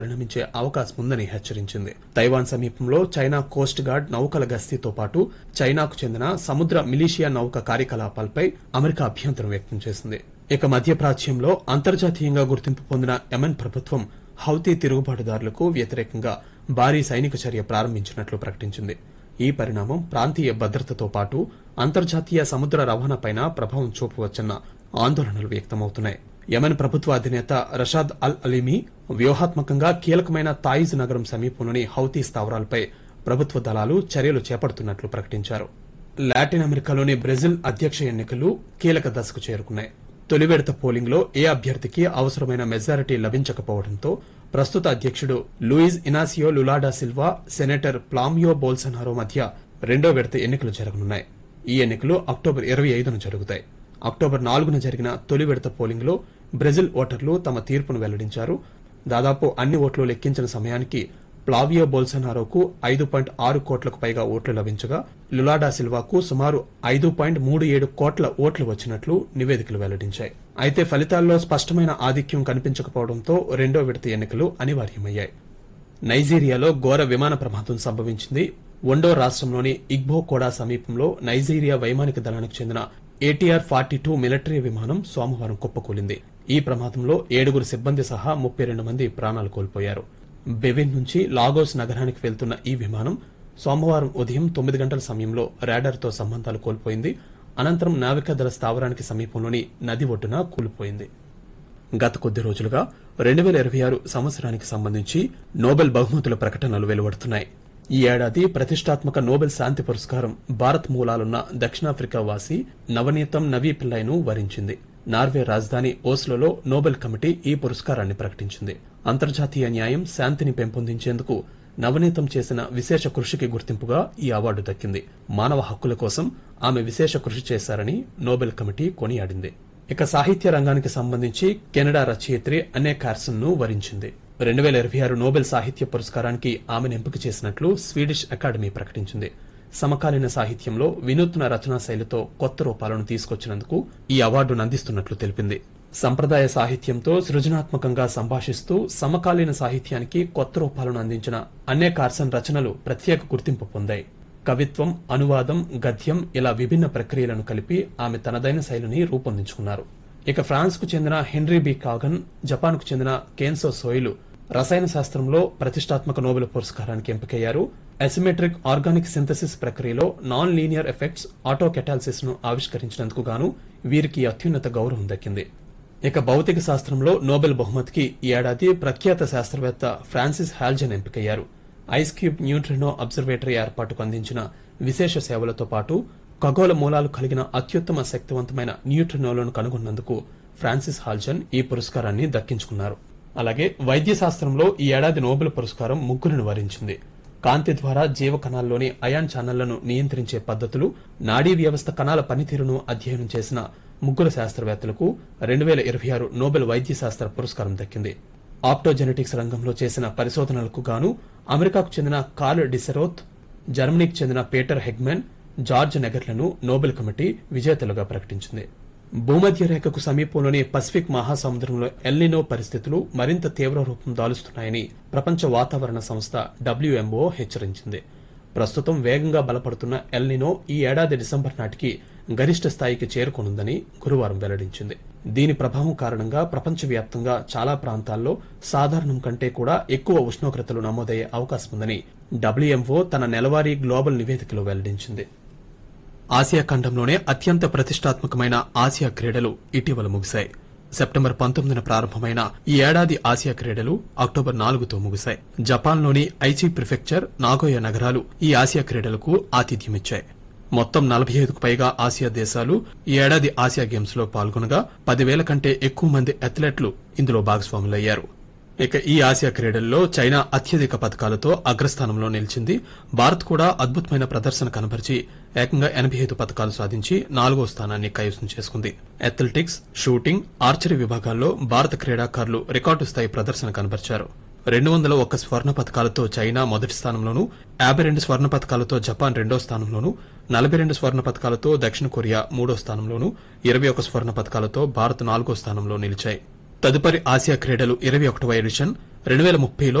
పరిణమించే అవకాశం ఉందని హెచ్చరించింది తైవాన్ సమీపంలో చైనా కోస్ట్ గార్డ్ నౌకల గస్తీతో పాటు చైనాకు చెందిన సముద్ర మిలీషియా నౌక కార్యకలాపాలపై అమెరికా అభ్యంతరం వ్యక్తం చేసింది ఇక మధ్యప్రాచ్యంలో అంతర్జాతీయంగా గుర్తింపు పొందిన యెమెన్ ప్రభుత్వం హౌతీ తిరుగుబాటుదారులకు వ్యతిరేకంగా భారీ సైనిక చర్య ప్రారంభించినట్లు ప్రకటించింది ఈ పరిణామం ప్రాంతీయ భద్రతతో పాటు అంతర్జాతీయ సముద్ర రవాణాపైన ప్రభావం చూపవచ్చన్న ఆందోళనలు వ్యక్తమవుతున్నాయి యెమెన్ ప్రభుత్వ అధినేత రషాద్ అల్ అలీమీ వ్యూహాత్మకంగా కీలకమైన తాయిజ్ నగరం సమీపంలోని హౌతీ స్థావరాలపై ప్రభుత్వ దళాలు చర్యలు చేపడుతున్నట్లు ప్రకటించారు లాటిన్ అమెరికాలోని బ్రెజిల్ అధ్యక్ష ఎన్నికలు కీలక దశకు చేరుకున్నాయి తొలి విడత పోలింగ్ లో ఏ అభ్యర్థికి అవసరమైన మెజారిటీ లభించకపోవడంతో ప్రస్తుత అధ్యక్షుడు Luiz Inacio Lula da Silva senator Flavio Bolsonaro మధ్య రెండో విడత ఎన్నికలు జరగనున్నాయి ఈ ఎన్నికలు అక్టోబర్ ఇరవై ఐదున జరుగుతాయి అక్టోబర్ నాలుగున జరిగిన తొలి విడత పోలింగ్ లో బ్రెజిల్ ఓటర్లు తమ తీర్పును వెల్లడించారు దాదాపు అన్ని ఓట్లు లెక్కించిన సమయానికి ప్లావియో బోల్సనారోకు ఐదు పాయింట్ ఆరు కోట్లకు పైగా ఓట్లు లభించగా లులాడా సిల్వాకు సుమారు ఐదు పాయింట్ మూడు ఏడు కోట్ల ఓట్లు వచ్చినట్లు నివేదికలు వెల్లడించాయి అయితే ఫలితాల్లో స్పష్టమైన ఆధిక్యం కనిపించకపోవడంతో రెండో విడత ఎన్నికలు అనివార్యమయ్యాయి నైజీరియాలో ఘోర విమాన ప్రమాదం సంభవించింది ఒండో రాష్ట్రంలోని ఇగ్బోకోడా సమీపంలో నైజీరియా వైమానిక దళానికి చెందిన ఏటీఆర్ ఫార్టీ టూ మిలిటరీ విమానం సోమవారం కుప్పకూలింది ఈ ప్రమాదంలో ఏడుగురు సిబ్బంది సహా ముప్పై రెండు మంది ప్రాణాలు కోల్పోయారు బెవిన్ నుంచి లాగోస్ నగరానికి వెళ్తున్న ఈ విమానం సోమవారం ఉదయం తొమ్మిది గంటల సమయంలో తో సంబంధాలు కోల్పోయింది అనంతరం నావికాదళ స్థావరానికి సమీపంలోని నది ఒడ్డున కూలిపోయింది గత కొద్ది రోజులుగా రెండు వేల ఇరవై ఆరు సంవత్సరానికి సంబంధించి నోబెల్ బహుమతుల ప్రకటనలు వెలువడుతున్నాయి ఈ ఏడాది ప్రతిష్టాత్మక నోబెల్ శాంతి పురస్కారం భారత్ మూలాలున్న దక్షిణాఫ్రికా వాసి నవనీతం నవీ పిల్లైను వరించింది నార్వే రాజధాని ఓస్లోలో నోబెల్ కమిటీ ఈ పురస్కారాన్ని ప్రకటించింది అంతర్జాతీయ న్యాయం శాంతిని పెంపొందించేందుకు నవనీతం చేసిన విశేష కృషికి గుర్తింపుగా ఈ అవార్డు దక్కింది మానవ హక్కుల కోసం ఆమె విశేష కృషి చేశారని నోబెల్ కమిటీ కొనియాడింది ఇక సాహిత్య రంగానికి సంబంధించి కెనడా రచయిత్రి అనే కార్సన్ ను వరించింది రెండు వేల ఇరవై ఆరు నోబెల్ సాహిత్య పురస్కారానికి ఆమెను ఎంపిక చేసినట్లు స్వీడిష్ అకాడమీ ప్రకటించింది సమకాలీన సాహిత్యంలో వినూత్న రచనా శైలితో కొత్త రూపాలను తీసుకొచ్చినందుకు ఈ అవార్డును అందిస్తున్నట్లు తెలిపింది సంప్రదాయ సాహిత్యంతో సృజనాత్మకంగా సంభాషిస్తూ సమకాలీన సాహిత్యానికి కొత్త రూపాలను అందించిన అన్నే కార్సన్ రచనలు ప్రత్యేక గుర్తింపు పొందాయి కవిత్వం అనువాదం గద్యం ఇలా విభిన్న ప్రక్రియలను కలిపి ఆమె తనదైన శైలిని రూపొందించుకున్నారు ఇక ఫ్రాన్స్ కు చెందిన హెన్రీ బి కాగన్ జపాన్ కు చెందిన కేన్సో సోయిలు రసాయన శాస్త్రంలో ప్రతిష్టాత్మక నోబెల్ పురస్కారానికి ఎంపికయ్యారు అసిమెట్రిక్ ఆర్గానిక్ సింథసిస్ ప్రక్రియలో nonlinear effects autocatalysis ను ఆవిష్కరించినందుకు గాను వీరికి అత్యున్నత గౌరవం దక్కింది ఇక భౌతిక శాస్త్రంలో నోబెల్ బహుమతికి ఈ ఏడాది ప్రఖ్యాత శాస్త్రవేత్త ఫ్రాన్సిస్ హాల్జన్ ఎంపికయ్యారు ఐస్ క్యూబ్ న్యూట్రినో అబ్జర్వేటరీ ఏర్పాటుకు అందించిన విశేష సేవలతో పాటు ఖగోళ మూలాలు కలిగిన అత్యుత్తమ శక్తివంతమైన న్యూట్రినోలను కనుగొన్నందుకు ఫ్రాన్సిస్ హాల్జన్ ఈ పురస్కారాన్ని దక్కించుకున్నారు అలాగే వైద్య శాస్త్రంలో ఈ ఏడాది నోబెల్ పురస్కారం ముగ్గురిని వరించింది కాంతి ద్వారా జీవ కణాల్లోని అయాన్ ఛానళ్లను నియంత్రించే పద్ధతులు నాడీ వ్యవస్థ కణాల పనితీరును అధ్యయనం చేసిన ముగ్గురు శాస్త్రవేత్తలకు రెండు వేల ఇరవై ఆరు నోబెల్ వైద్య శాస్త్ర పురస్కారం దక్కింది ఆప్టోజెనెటిక్స్ రంగంలో చేసిన పరిశోధనలకు గాను అమెరికాకు చెందిన కార్ల్ డిసెరోత్ జర్మనీకి చెందిన పీటర్ హెగ్మెన్ జార్జ్ నెగర్లను నోబెల్ కమిటీ విజేతలుగా ప్రకటించింది భూమధ్య రేఖకు సమీపంలోని పసిఫిక్ మహాసముద్రంలో ఎల్నినో పరిస్థితులు మరింత తీవ్ర రూపం దాలుస్తున్నాయని ప్రపంచ వాతావరణ సంస్థ డబ్ల్యూఎంఓ హెచ్చరించింది ప్రస్తుతం వేగంగా బలపడుతున్న ఎల్నినో ఈ ఏడాది డిసెంబర్ నాటికి గరిష్ట స్థాయికి చేరుకోనుందని గురువారం వెల్లడించింది దీని ప్రభావం కారణంగా ప్రపంచవ్యాప్తంగా చాలా ప్రాంతాల్లో సాధారణం కంటే కూడా ఎక్కువ ఉష్ణోగ్రతలు నమోదయ్యే అవకాశం ఉందని డబ్ల్యూఎంఓ తన నెలవారీ గ్లోబల్ నివేదికలో వెల్లడించింది ఆసియా ఖండంలోనే అత్యంత ప్రతిష్టాత్మకమైన ఆసియా క్రీడలు ఇటీవల ముగిశాయి సెప్టెంబర్ పంతొమ్మిదిన ప్రారంభమైన ఈ ఏడాది ఆసియా క్రీడలు అక్టోబర్ నాలుగుతో ముగిశాయి జపాన్లోని ఐచి ప్రిఫెక్చర్ నాగోయ నగరాలు ఈ ఆసియా క్రీడలకు ఆతిథ్యమిచ్చాయి మొత్తం నలభై ఐదుకు పైగా ఆసియా దేశాలు ఈ ఏడాది ఆసియా గేమ్స్ లో పాల్గొనగా పదివేల కంటే ఎక్కువ మంది అథ్లెట్లు ఇందులో భాగస్వాములయ్యారు ఇక ఈ ఆసియా క్రీడల్లో చైనా అత్యధిక పథకాలతో అగ్రస్థానంలో నిలిచింది భారత్ కూడా అద్భుతమైన ప్రదర్శన కనబరిచి ఏకంగా ఎనభై ఐదు పథకాలు సాధించి నాలుగో స్థానాన్ని కైవసం చేసుకుంది అథ్లెటిక్స్ షూటింగ్ ఆర్చరీ విభాగాల్లో భారత క్రీడాకారులు రికార్డు స్థాయి ప్రదర్శన కనబరిచారు రెండు వందల ఒక్క స్వర్ణ పథకాలతో చైనా మొదటి స్థానంలోను యాభై రెండు స్వర్ణ పథకాలతో జపాన్ రెండో స్థానంలోను నలభై రెండు స్వర్ణ పథకాలతో దక్షిణ కొరియా మూడో స్థానంలోను ఇరవై ఒక స్వర్ణ పథకాలతో భారత్ నాలుగో స్థానంలో నిలిచాయి తదుపరి ఆసియా క్రీడలు ఇరవై ఒకటవ ఎడిషన్ రెండు వేల ముప్పైలో